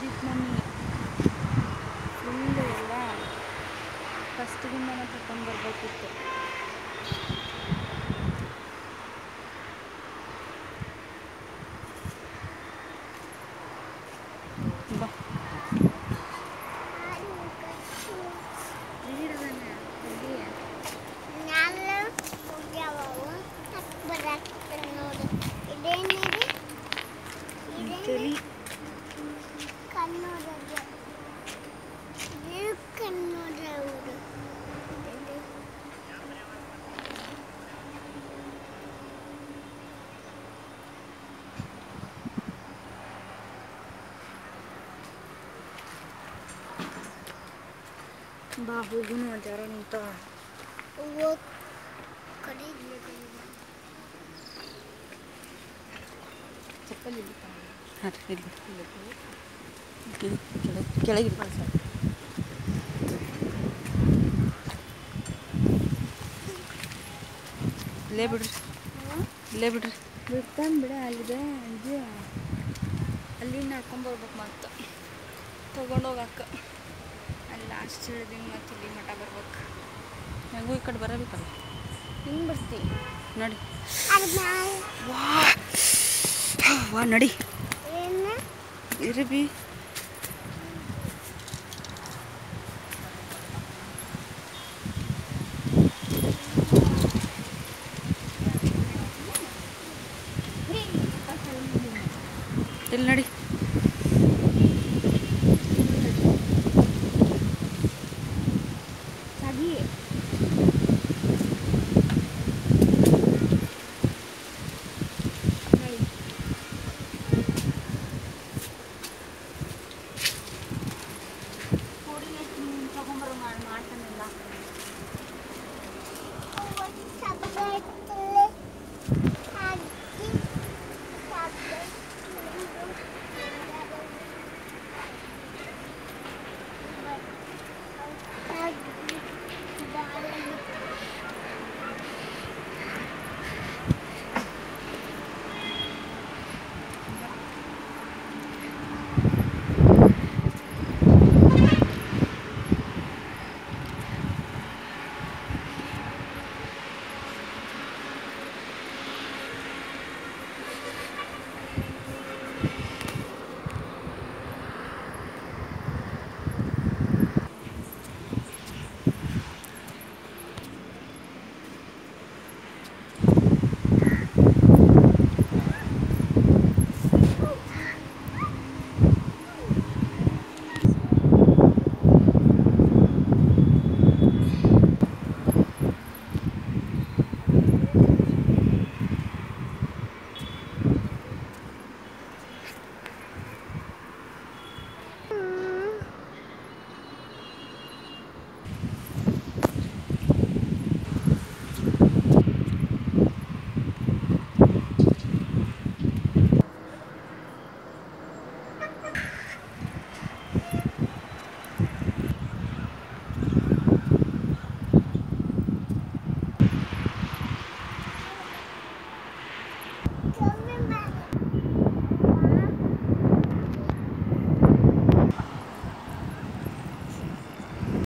ಬಿದ್ದಿತ್ತು mummy full ಎಲ್ಲ ಫಸ್ಟಿಗಿಂದನೇ ತಗೊಂಡು ಬರ್ಬೇಕಿತ್ತು ಬಾ ತಲಿ ಬಾ ಹೋಗುನು ಜರ ನಿಂತ ಚಪ್ಪಲಿ ಇಲ್ಲಿ ಹಾಂ ಇಲ್ಲಿ ಕೆಳಗೆ ಕೆಳಗೆ ಸರ್ ಇಲ್ಲೇ ಬಿಡ್ರಿ ಇಲ್ಲೇ ಬಿಡ್ರಿ ಬಿಡ್ತಾನೆ ಬಿಡ ಅಲ್ಲಿದೆ ಇದು ಅಲ್ಲಿ ನಡ್ಕೊಂಬರ್ಬೇಕು ಮತ್ತೆ ತೊಗೊಂಡೋಗಕ್ಕ ಅಲ್ಲಿ ಲಾಸ್ಟ್ ಹಿಡ್ದಿಂಗ್ ಮತ್ತೆ ಇಲ್ಲಿ ಮಠ ಬರ್ಬೇಕು ಹೆಂಗೂ ಈ ಕಡೆ ಬರಬೇಕಲ್ಲ ಹಿಂಗೆ ಬರ್ತಿ ನೋಡಿ ವಾ ನಡಿ ಇರಿ ಬಿ